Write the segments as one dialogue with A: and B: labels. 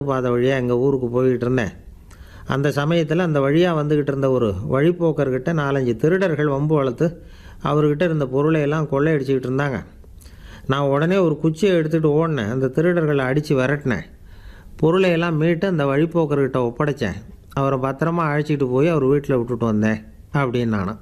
A: பாதை வழியாக எங்கள் ஊருக்கு போய்கிட்டு இருந்தேன் அந்த சமயத்தில் அந்த வழியாக வந்துக்கிட்டு இருந்த ஒரு வழிப்போக்கர்கிட்ட நாலஞ்சு திருடர்கள் வம்பு வளர்த்து அவர்கிட்ட இருந்த பொருளை எல்லாம் கொள்ளையடிச்சிக்கிட்டு இருந்தாங்க நான் உடனே ஒரு குச்சியை எடுத்துகிட்டு ஓடினேன் அந்த திருடர்களை அடித்து விரட்டினேன் பொருளை எல்லாம் மீட்டு அந்த வழிப்போக்கர்கிட்ட ஒப்படைச்சேன் அவரை பத்திரமா அழைச்சிட்டு போய் அவர் வீட்டில் விட்டுட்டு வந்தேன் அப்படின்னு நானும்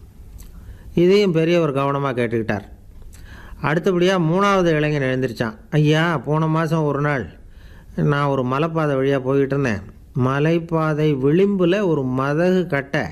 A: இதையும் பெரியவர் கவனமாக கேட்டுக்கிட்டார் அடுத்தபடியாக மூணாவது இளைஞன் எழுந்திருச்சான் ஐயா போன மாதம் ஒரு நாள் நான் ஒரு மலைப்பாதை வழியாக போய்கிட்டு இருந்தேன் மலைப்பாதை விளிம்பில் ஒரு மதகு கட்டை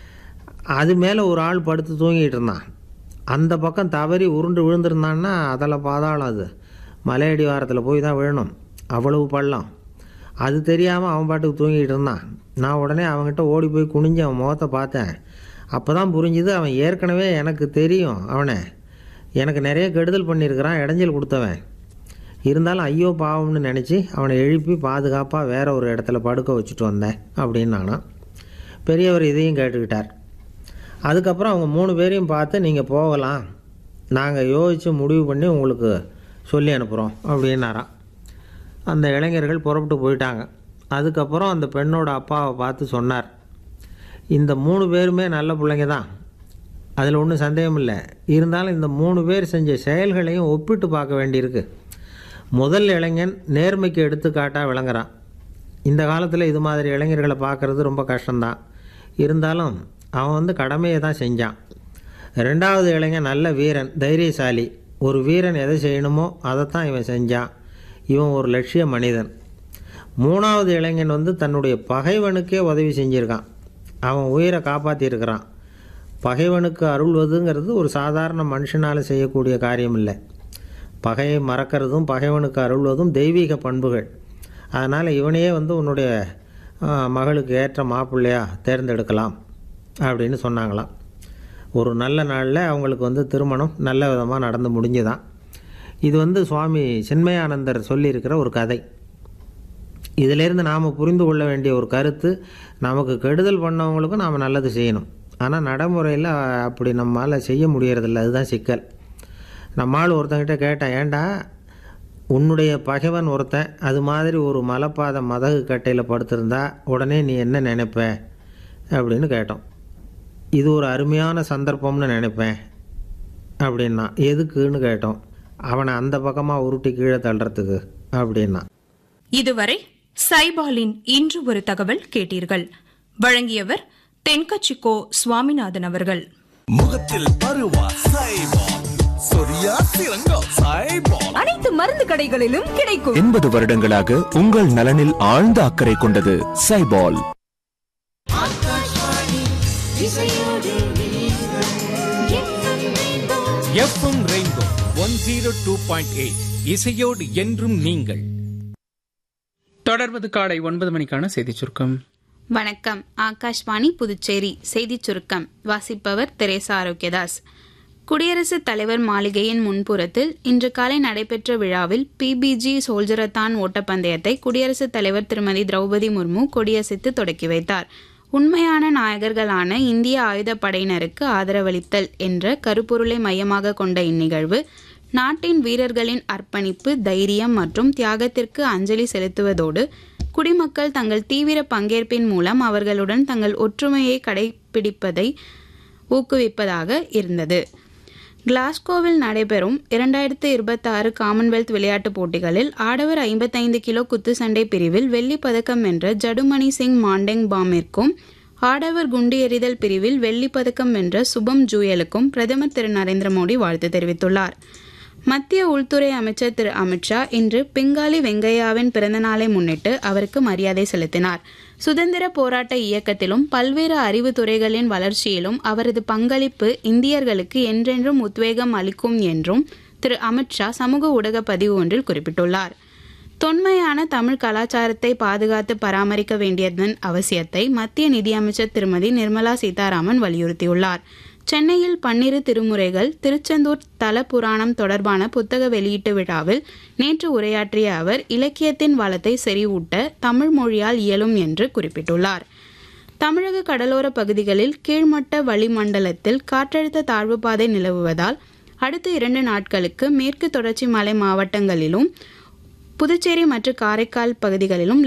A: அது மேலே ஒரு ஆள் படுத்து தூங்கிட்டு இருந்தான் அந்த பக்கம் தவறி உருண்டு விழுந்திருந்தான்னா அதில் பாதாளம் அது மலையடி வாரத்தில் போய் தான் விழணும் அவ்வளவு பள்ளம் அது தெரியாமல் அவன் பாட்டுக்கு தூங்கிட்டு இருந்தான் நான் உடனே அவன்கிட்ட ஓடி போய் குனிஞ்சு அவன் முகத்தை பார்த்தேன் அப்போ தான் புரிஞ்சுது அவன் ஏற்கனவே எனக்கு தெரியும் அவனை எனக்கு நிறைய கெடுதல் பண்ணியிருக்கிறான் இடைஞ்சல் கொடுத்தவன் இருந்தாலும் ஐயோ பாவம்னு நினச்சி அவனை எழுப்பி பாதுகாப்பாக வேற ஒரு இடத்துல படுக்க வச்சுட்டு வந்தேன் அப்படின்னு நானும் பெரியவர் இதையும் கேட்டுக்கிட்டார் அதுக்கப்புறம் அவங்க மூணு பேரையும் பார்த்து நீங்கள் போகலாம் நாங்கள் யோசித்து முடிவு பண்ணி உங்களுக்கு சொல்லி அனுப்புகிறோம் அப்படின்னாராம் அந்த இளைஞர்கள் புறப்பட்டு போயிட்டாங்க அதுக்கப்புறம் அந்த பெண்ணோட அப்பாவை பார்த்து சொன்னார் இந்த மூணு பேருமே நல்ல பிள்ளைங்க தான் அதில் ஒன்றும் சந்தேகம் இல்லை இருந்தாலும் இந்த மூணு பேர் செஞ்ச செயல்களையும் ஒப்பிட்டு பார்க்க வேண்டியிருக்கு முதல் இளைஞன் நேர்மைக்கு எடுத்துக்காட்டாக விளங்குறான் இந்த காலத்தில் இது மாதிரி இளைஞர்களை பார்க்குறது ரொம்ப கஷ்டம்தான் இருந்தாலும் அவன் வந்து கடமையை தான் செஞ்சான் ரெண்டாவது இளைஞன் நல்ல வீரன் தைரியசாலி ஒரு வீரன் எதை செய்யணுமோ அதைத்தான் இவன் செஞ்சான் இவன் ஒரு லட்சிய மனிதன் மூணாவது இளைஞன் வந்து தன்னுடைய பகைவனுக்கே உதவி செஞ்சுருக்கான் அவன் உயிரை காப்பாற்றியிருக்கிறான் பகைவனுக்கு அருள்வதுங்கிறது ஒரு சாதாரண மனுஷனால் செய்யக்கூடிய காரியம் இல்லை பகையை மறக்கிறதும் பகைவனுக்கு அருள்வதும் தெய்வீக பண்புகள் அதனால் இவனையே வந்து உன்னுடைய ஆ, மகளுக்கு ஏற்ற மாப்பிள்ளையா தேர்ந்தெடுக்கலாம் அப்படின்னு சொன்னாங்களாம் ஒரு நல்ல நாளில் அவங்களுக்கு வந்து திருமணம் நல்ல விதமாக நடந்து முடிஞ்சுதான் இது வந்து சுவாமி சின்மயானந்தர் சொல்லியிருக்கிற ஒரு கதை இதிலேருந்து நாம் புரிந்து கொள்ள வேண்டிய ஒரு கருத்து நமக்கு கெடுதல் பண்ணவங்களுக்கும் நாம் நல்லது செய்யணும் ஆனால் நடைமுறையில் அப்படி நம்மால் செய்ய முடியறதில்ல அதுதான் சிக்கல் நம்மால் ஒருத்தங்கிட்ட கேட்டேன் ஏன்டா உன்னுடைய பகைவன் ஒருத்தன் அது மாதிரி ஒரு மலைப்பாதை மதகு கட்டையில் படுத்திருந்தா உடனே நீ என்ன நினைப்ப அப்படின்னு கேட்டோம் இது ஒரு அருமையான சந்தர்ப்பம்னு நினைப்பேன் அப்படின்னா எதுக்குன்னு கேட்டோம் அவனை அந்த பக்கமாக உருட்டி கீழே தள்ளுறதுக்கு அப்படின்னா
B: இதுவரை சைபாலின் இன்று ஒரு தகவல் கேட்டீர்கள் வழங்கியவர் தென்கச்சிக்கோ சுவாமிநாதன் அவர்கள்
C: முகத்தில் பருவா சைபால் சொரியா சிறங்கோ சைபால்
D: அனைத்து மருந்து கடைகளிலும் கிடைக்கும்
E: எண்பது வருடங்களாக உங்கள் நலனில் ஆழ்ந்த அக்கறை கொண்டது சைபால்
F: FM rainbow one zero two point eight இசையோடு என்றும் நீங்கள்
G: தொடர்வது காலை ஒன்பது மணிக்கான செய்திச் சுருக்கம்
H: வணக்கம் ஆகாஷ்வாணி புதுச்சேரி செய்திச் சுருக்கம் வாசிப்பவர் தெரேசா ஆரோக்கியதாஸ் குடியரசுத் தலைவர் மாளிகையின் முன்புறத்தில் இன்று காலை நடைபெற்ற விழாவில் பிபிஜி சோல்ஜரத்தான் ஓட்டப்பந்தயத்தை குடியரசுத் தலைவர் திருமதி திரௌபதி முர்மு கொடியசைத்து தொடக்கி வைத்தார் உண்மையான நாயகர்களான இந்திய ஆயுதப்படையினருக்கு ஆதரவளித்தல் என்ற கருப்பொருளை மையமாக கொண்ட இந்நிகழ்வு நாட்டின் வீரர்களின் அர்ப்பணிப்பு தைரியம் மற்றும் தியாகத்திற்கு அஞ்சலி செலுத்துவதோடு குடிமக்கள் தங்கள் தீவிர பங்கேற்பின் மூலம் அவர்களுடன் தங்கள் ஒற்றுமையை கடைபிடிப்பதை ஊக்குவிப்பதாக இருந்தது கிளாஸ்கோவில் நடைபெறும் இரண்டாயிரத்து இருபத்தாறு காமன்வெல்த் விளையாட்டுப் போட்டிகளில் ஆடவர் ஐம்பத்தைந்து கிலோ குத்துச்சண்டை பிரிவில் வெள்ளிப் பதக்கம் வென்ற ஜடுமணி சிங் மாண்டெங் பாமிற்கும் ஆடவர் குண்டு எறிதல் பிரிவில் வெள்ளிப் பதக்கம் வென்ற சுபம் ஜூயலுக்கும் பிரதமர் திரு நரேந்திர மோடி வாழ்த்து தெரிவித்துள்ளார் மத்திய உள்துறை அமைச்சர் திரு அமித்ஷா இன்று பிங்காலி வெங்கையாவின் பிறந்தநாளை முன்னிட்டு அவருக்கு மரியாதை செலுத்தினார் சுதந்திர போராட்ட இயக்கத்திலும் பல்வேறு அறிவு துறைகளின் வளர்ச்சியிலும் அவரது பங்களிப்பு இந்தியர்களுக்கு என்றென்றும் உத்வேகம் அளிக்கும் என்றும் திரு அமித்ஷா சமூக ஊடக பதிவு ஒன்றில் குறிப்பிட்டுள்ளார் தொன்மையான தமிழ் கலாச்சாரத்தை பாதுகாத்து பராமரிக்க வேண்டியதன் அவசியத்தை மத்திய நிதியமைச்சர் திருமதி நிர்மலா சீதாராமன் வலியுறுத்தியுள்ளார் சென்னையில் பன்னிரு திருமுறைகள் திருச்செந்தூர் தல புராணம் தொடர்பான புத்தக வெளியீட்டு விழாவில் நேற்று உரையாற்றிய அவர் இலக்கியத்தின் வளத்தை செறிவூட்ட தமிழ் மொழியால் இயலும் என்று குறிப்பிட்டுள்ளார் தமிழக கடலோர பகுதிகளில் கீழ்மட்ட வளிமண்டலத்தில் காற்றழுத்த தாழ்வு பாதை நிலவுவதால் அடுத்த இரண்டு நாட்களுக்கு மேற்கு தொடர்ச்சி மலை மாவட்டங்களிலும் புதுச்சேரி மற்றும் காரைக்கால் பகுதிகளிலும்